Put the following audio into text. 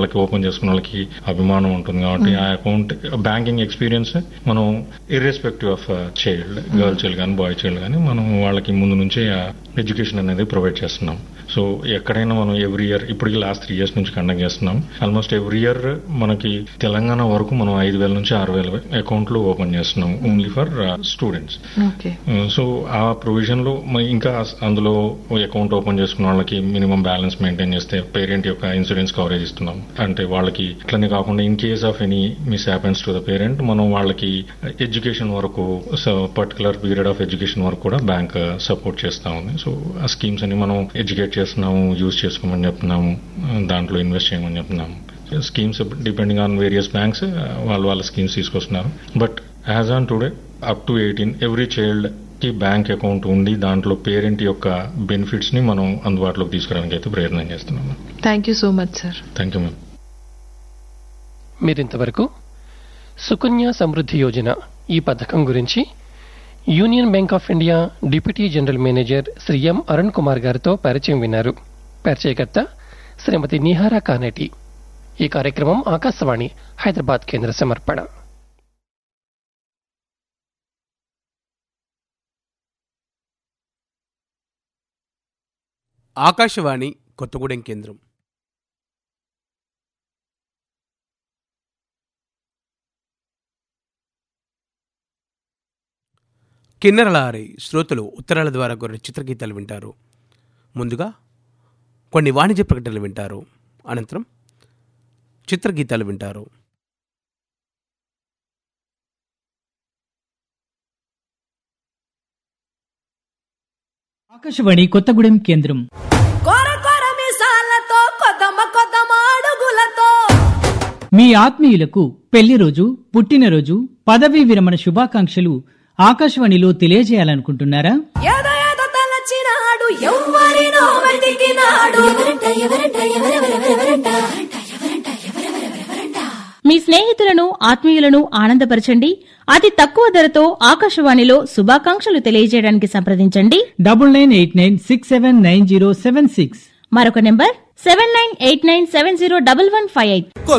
వాళ్ళకి ఓపెన్ చేసుకున్న వాళ్ళకి అభిమానం ఉంటుంది కాబట్టి ఆ అకౌంట్ బ్యాంకింగ్ ఎక్స్పీరియన్స్ మనం irrespective of child girl child కానీ బాయ్ చైల్డ్ కానీ మనం వాళ్ళకి ముందు నుంచే ఎడ్యుకేషన్ అనేది ప్రొవైడ్ చేస్తున్నాం సో ఎక్కడైనా మనం ఎవ్రీ ఇయర్ ఇప్పటికి లాస్ట్ త్రీ ఇయర్స్ నుంచి కండక్ట్ చేస్తున్నాం ఆల్మోస్ట్ ఎవ్రీ ఇయర్ మనకి తెలంగాణ వరకు మనం ఐదు వేల నుంచి ఆరు వేల అకౌంట్లు ఓపెన్ చేస్తున్నాం only for students okay so ఆ ప్రొవిజన్ లో మ- ఇంకా అస్- అందులో అకౌంట్ ఓపెన్ చేసుకున్న వాళ్ళకి మినిమం బ్యాలెన్స్ మెయింటైన్ చేస్తే పేరెంట్ యొక్క ఇన్సూరెన్స్ కవరేజ్ ఇస్తున్నాం అంటే వాళ్ళకి అట్లనే కాకుండా in case of any miss happens to the parent మనం వాళ్ళకి ఎడ్యుకేషన్ వరకు పర్టికులర్ పీరియడ్ ఆఫ్ ఎడ్యుకేషన్ వరకు కూడా బ్యాంక్ సపోర్ట్ చేస్తా ఉంది సో ఆ స్కీమ్స్ అని మనం ఎడ్యుకేట్ చేస్తున్నాము యూజ్ చేసుకోమని చెప్తున్నాము దాంట్లో ఇన్వెస్ట్ చేయమని చెప్తున్నాము schemes depending on various banks వాళ్ళు వాళ్ళ స్కీమ్స్ తీసుకొస్తున్నారు but as on today up to eighteen every child కి బ్యాంక్ అకౌంట్ ఉండి దాంట్లో పేరెంట్ యొక్క బెనిఫిట్స్ ని మనం అందుబాటులోకి తీసుకురావడానికి అయితే ప్రయత్నం చేస్తున్నాం thank you so much sir thank you ma'am మీరింతవరకు సుకన్య సమృద్ధి యోజన ఈ పథకం గురించి Union Bank of India deputy general manager Shri M Arun Kumar గారితో పరిచయం విన్నారు పరిచయకర్త శ్రీమతి నిహారా కానేటి ఈ కార్యక్రమం ఆకాశవాణి హైదరాబాద్ కేంద్ర సమర్పణ ఆకాశవాణి కొత్తగూడెం కేంద్రం కిన్నెరలారి శ్రోతలు ఉత్తరాల ద్వారా కొన్ని చిత్రగీతాలు వింటారు ముందుగా కొన్ని వాణిజ్య ప్రకటనలు వింటారు అనంతరం చిత్రగీతాలు వింటారు ఆకాశవాణి కొత్తగూడెం కేంద్రం కొర కొర మిసాలతో కొదమ కొదమ అడుగులతో మీ ఆత్మీయులకు పెళ్లి రోజు పుట్టినరోజు పదవీ విరమణ శుభాకాంక్షలు ఆకాశవాణిలో తెలియజేయాలనుకుంటున్నారా ఏదో ఏదో తలచినాడు ఎవ్వరినో వెతికినాడు మీ స్నేహితులను ఆత్మీయులను ఆనందపరచండి అతి తక్కువ ధరతో ఆకాశవాణిలో శుభాకాంక్షలు తెలియజేయడానికి సంప్రదించండి double nine eight nine six seven nine zero seven six మరొక number seven nine eight nine seven zero double one five eight